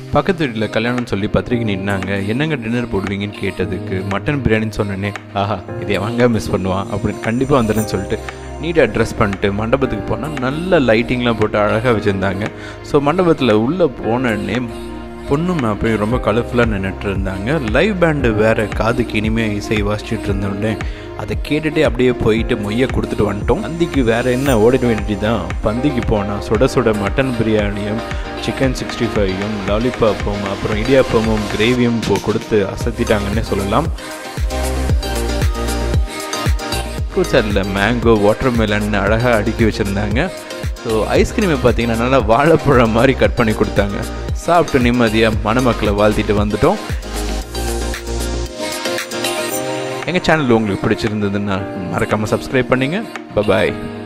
பக்கத்து வீட்டில் கல்யாணம்னு சொல்லி பத்திரிக்கை நின்னாங்க என்னங்க டின்னர் போடுவீங்கன்னு கேட்டதுக்கு மட்டன் பிரியாணின்னு சொன்னேனே ஆஹா இதை எவங்க மிஸ் பண்ணுவான் அப்படின்னு கண்டிப்பாக வந்துடுன்னு சொல்லிட்டு நீட்டாக ட்ரெஸ் பண்ணிட்டு மண்டபத்துக்கு போனால் நல்ல லைட்டிங்லாம் போட்டு அழகாக வச்சுருந்தாங்க ஸோ மண்டபத்தில் உள்ளே போனோடனே பொண்ணு மாப்பிள்ளை ரொம்ப கலர்ஃபுல்லாக நின்றுட்டு இருந்தாங்க லைவ் பேண்டு வேறு காதுக்கு இனிமையாக இசை வாசிச்சுட்டு இருந்தோடனே அதை கேட்டுகிட்டே அப்படியே போயிட்டு மொய்யை கொடுத்துட்டு வந்துட்டோம் பந்திக்கு வேறு என்ன ஓடிட வேண்டியது தான் பந்திக்கு போனால் சுட சுட மட்டன் பிரியாணியும் சிக்கன் சிக்ஸ்டி ஃபைவும் லாலிபாப்பும் அப்புறம் இடியாப்பமும் கிரேவியும் போ கொடுத்து அசத்திட்டாங்கன்னே சொல்லலாம் ஃப்ரூட் சாட்டில் மேங்கோ வாட்டர்மெலன் அழகாக அடுக்கி வச்சுருந்தாங்க ஸோ ஐஸ்கிரீமை பார்த்தீங்கன்னா நல்லா வாழைப்பழம் மாதிரி கட் பண்ணி கொடுத்தாங்க சாப்பிட்டு நிம்மதியாக மணமக்களை வாழ்த்திட்டு வந்துட்டோம் எங்கள் சேனல் உங்களுக்கு பிடிச்சிருந்ததுன்னா மறக்காமல் சப்ஸ்கிரைப் பண்ணுங்கள் பபாய்